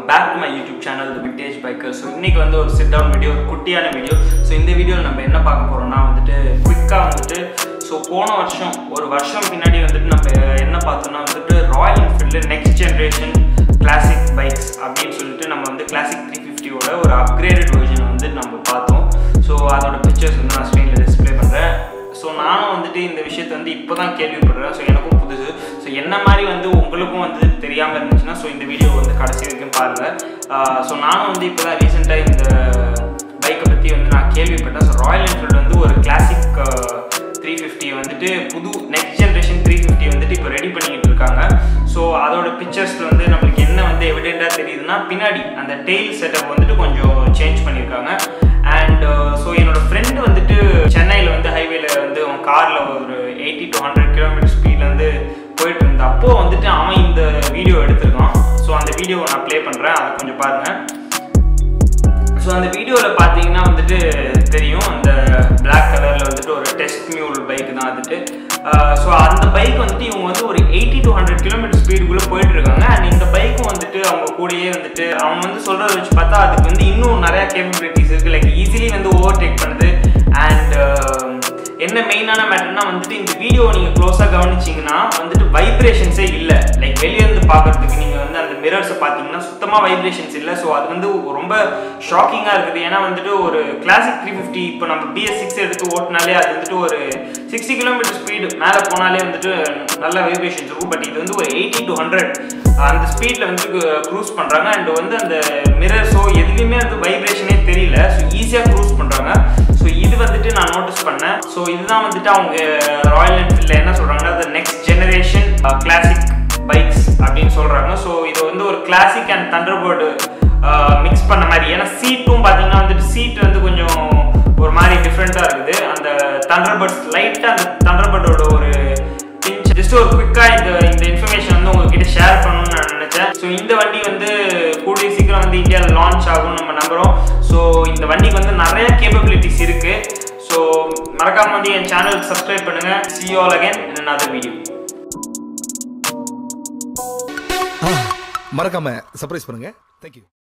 back to my YouTube channel the vintage biker so இன்னைக்கு வந்து ஒரு சிட் டவுன் வீடியோ ஒரு குட்டியான வீடியோ ஸோ இந்த வீடியோவில் நம்ம என்ன பார்க்க போகிறோம்னா வந்துட்டு குயிக்காக வந்துட்டு ஸோ போன வருஷம் ஒரு வருஷம் பின்னாடி வந்துட்டு நம்ம என்ன பார்த்தோம்னா வந்துட்டு Royal Enfield next generation classic bikes அப்படின்னு சொல்லிட்டு நம்ம வந்து கிளாசிக் த்ரீ ஃபிஃப்டியோட ஒரு அப்கிரேடட் வெர்ஷன் வந்து நம்ம பார்த்தோம் ஸோ அதோட பிக்சர்ஸ் வந்து நான் ஸ்க்ரீனில் டிஸ்பிளே பண்ணுறேன் ஸோ நானும் வந்துட்டு இந்த விஷயத்தை வந்து இப்போ தான் கேள்விப்படுறேன் ஸோ எனக்கும் புதுசு ஸோ என்ன மாதிரி வந்து உங்களுக்கும் வந்து தெரியாமல் இருந்துச்சுன்னா ஸோ இந்த வீடியோ வந்து கடைசி வரைக்கும் பாருங்கள் ஸோ நானும் வந்து இப்போ தான் ரீசெண்டாக இந்த பைக்கை பற்றி வந்து நான் கேள்விப்பட்டேன் ஸோ ராயல் என்ஃபீல்டு வந்து ஒரு கிளாசிக் த்ரீ ஃபிஃப்டி வந்துட்டு புது நெக்ஸ்ட் ஜென்ரேஷன் த்ரீ ஃபிஃப்டி வந்துட்டு இப்போ ரெடி பண்ணிக்கிட்டு இருக்காங்க ஸோ அதோட பிக்சர்ஸில் வந்து நம்மளுக்கு என்ன வந்து எவிடெண்ட்டாக தெரியுதுன்னா பின்னாடி அந்த டெய்ல் செட்டப் வந்துட்டு கொஞ்சம் சேஞ்ச் பண்ணியிருக்காங்க அண்ட் ஸோ என்னோட ஃப்ரெண்டு வந்துட்டு சென்னையில் வந்து ஹைவேல வந்து அவன் காரில் ஒரு எயிட்டி டு ஹண்ட்ரட் கிலோமீட்டர் ஸ்பீடில் வந்து போயிட்டு இருந்தா அப்போ வந்துட்டு அவன் இந்த வீடியோ எடுத்திருக்கான் ஸோ அந்த வீடியோவை நான் ப்ளே பண்ணுறேன் அதை கொஞ்சம் பாருங்கள் ஸோ அந்த வீடியோவில் பார்த்தீங்கன்னா வந்துட்டு தெரியும் அந்த பிளாக் கலரில் வந்துட்டு ஒரு டெஸ்ட் மியூல் பைக் தான் வந்துட்டு ஸோ அந்த பைக் வந்துட்டு இவங்க வந்து ஒரு எயிட்டி டு ஹண்ட்ரட் கிலோமீட்டர் ஸ்பீடுக்குள்ளே போயிட்டு இருக்காங்க அண்ட் இந்த பைக்கும் வந்துட்டு அவங்க கூடயே வந்துட்டு அவங்க வந்து சொல்கிறத வச்சு பார்த்தா அதுக்கு வந்து இன்னும் நிறையா கேப்பபிலிட்டிஸ் இருக்குது லைக் ஈஸிலி வந்து ஓவர் டேக் பண்ணுது அண்ட் என்ன மெயினான மேட்டர்னா வந்துட்டு இந்த வீடியோ நீங்கள் க்ளோஸாக கவனிச்சிங்கன்னா வந்துட்டு வைப்ரேஷன்ஸே இல்லை லைக் வெளியே இருந்து பார்க்கறதுக்கு நீங்கள் வந்து அந்த மிரர்ஸை பார்த்தீங்கன்னா சுத்தமாக வைப்ரேஷன்ஸ் இல்லை ஸோ அது வந்து ரொம்ப ஷாக்கிங்காக இருக்குது ஏன்னா வந்துட்டு ஒரு கிளாசிக் த்ரீ ஃபிஃப்டி இப்போ நம்ம பிஎஸ் சிக்ஸ் எடுத்து ஓட்டினாலே அது வந்துட்டு ஒரு சிக்ஸ்டி கிலோமீட்டர் ஸ்பீடு மேலே போனாலே வந்துட்டு நல்ல வைப்ரேஷன்ஸ் இருக்கும் பட் இது வந்து ஒரு எயிட்டி டு ஹண்ட்ரட் அந்த ஸ்பீடில் வந்துட்டு க்ரூஸ் பண்ணுறாங்க அண்ட் வந்து அந்த மிரர்ஸோ எதுலேயுமே வந்து வைப்ரேஷனே தெரியல ஸோ ஈஸியாக க்ரூஸ் பண்ணுறாங்க ஸோ இது வந்துட்டு நான் நோட்டீஸ் பண்ணேன் ஸோ இதுதான் வந்துட்டு அவங்க ராயல் என்ஃபீல்டில் என்ன சொல்கிறாங்கன்னா அது நெக்ஸ்ட் ஜெனரேஷன் கிளாசிக் பைக்ஸ் அப்படின்னு சொல்கிறாங்க ஸோ இது வந்து ஒரு கிளாசிக் அண்ட் தண்டர்பர்டு மிக்ஸ் பண்ண மாதிரி ஏன்னா சீட்டும் பார்த்தீங்கன்னா வந்துட்டு சீட் வந்து கொஞ்சம் ஒரு மாதிரி டிஃப்ரெண்ட்டாக இருக்குது அந்த தண்டர்பர்ட்ஸ் லைட்டாக அந்த தண்டர்பர்டோட ஒரு பிஞ்ச் ஜஸ்ட் ஒரு குவிக்காக இந்த இந்த இன்ஃபர்மேஷன் வந்து உங்ககிட்ட ஷேர் பண்ணணும்னு நான் நினச்சேன் ஸோ இந்த வண்டி வந்து கூடிய சீக்கிரம் வந்து இந்தியாவில் லான்ச் ஆகும்னு நம்ம நம்புகிறோம் ஸோ இந்த வண்டிக்கு வந்து நிறைய கேப்பபிலிட்டிஸ் இருக்குது ஸோ மறக்காம வந்து என் சேனலுக்கு சப்ஸ்கிரைப் பண்ணுங்கள் see all again in another video மறக்காம சர்ப்ரைஸ் பண்ணுங்க தேங்க்யூ